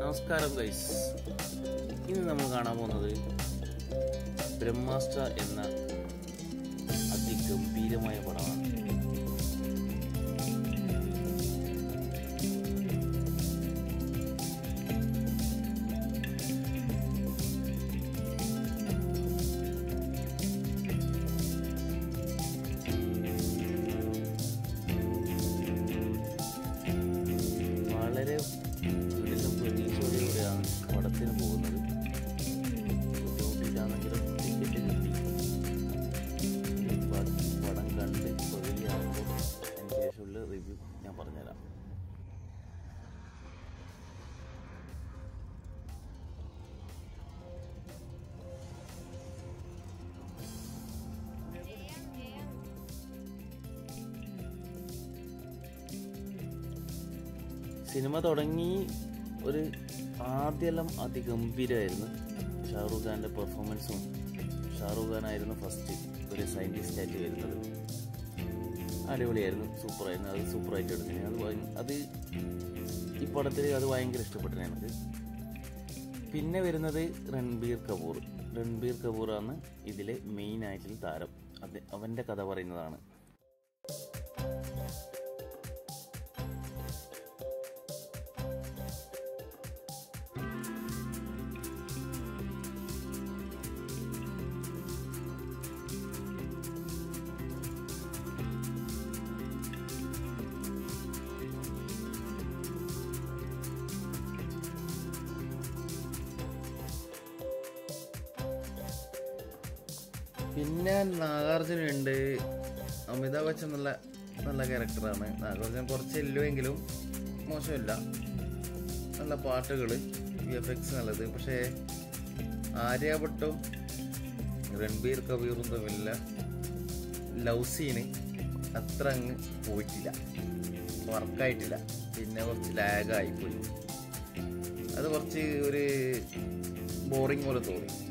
നമസ്കാരം ഗൈസ് ഇന്ന് നമ്മൾ കാണാൻ പോകുന്നത് ബ്രഹ്മാസ്ത്ര എന്ന അതിഗംഭീരമായ പടമാണ് വളരെ വീട്ടിലും പ്രതീക്ഷയോടെയാണ് പടത്തിന് പോകുന്നത് ബുദ്ധിമുട്ടില്ലാന്നെങ്കിലും ടിക്കറ്റ് കിട്ടി ഈ പടം പടം കണ്ട് പകുതിയാകുമ്പോൾ അതിന് ശേഷമുള്ള റിവ്യൂ ഞാൻ പറഞ്ഞുതരാം സിനിമ തുടങ്ങി ഒരു ആദ്യമെല്ലാം അതിഗംഭീരമായിരുന്നു ഷാറൂഖ് ഖാൻ്റെ പെർഫോമൻസും ഷാറൂഖ് ഖാൻ ആയിരുന്നു ഫസ്റ്റ് ഒരു സയൻറ്റിസ്റ്റ് ആയിട്ട് വരുന്നത് അടിപൊളിയായിരുന്നു സൂപ്പറായിരുന്നു അത് സൂപ്പറായിട്ട് എടുത്തിന് അത് ഭയ- അത് ഈ പടത്തിൽ അത് ഭയങ്കര ഇഷ്ടപ്പെട്ടു എനിക്ക് പിന്നെ വരുന്നത് രൺബീർ കപൂർ രൺബീർ കപൂറാണ് ഇതിലെ മെയിൻ ആയിട്ടുള്ള താരം അത് അവൻ്റെ കഥ പറയുന്നതാണ് പിന്നെ നാഗാർജുന ഉണ്ട് അമിതാഭ് ബച്ചൻ നല്ല നല്ല ക്യാരക്ടറാണ് നാഗാർജുന കുറച്ച് എല്ലുമെങ്കിലും മോശമില്ല നല്ല പാട്ടുകൾ വി എഫ് എക്സ് നല്ലത് പക്ഷേ ആര്യഭട്ടും രൺബീർ കബീറും തമ്മിലുള്ള ലവ് സീന് അത്ര അങ്ങ് പോയിട്ടില്ല വർക്കായിട്ടില്ല പിന്നെ കുറച്ച് ലാഗായി പോയി അത് കുറച്ച് ഒരു ബോറിങ് പോലെ തോന്നി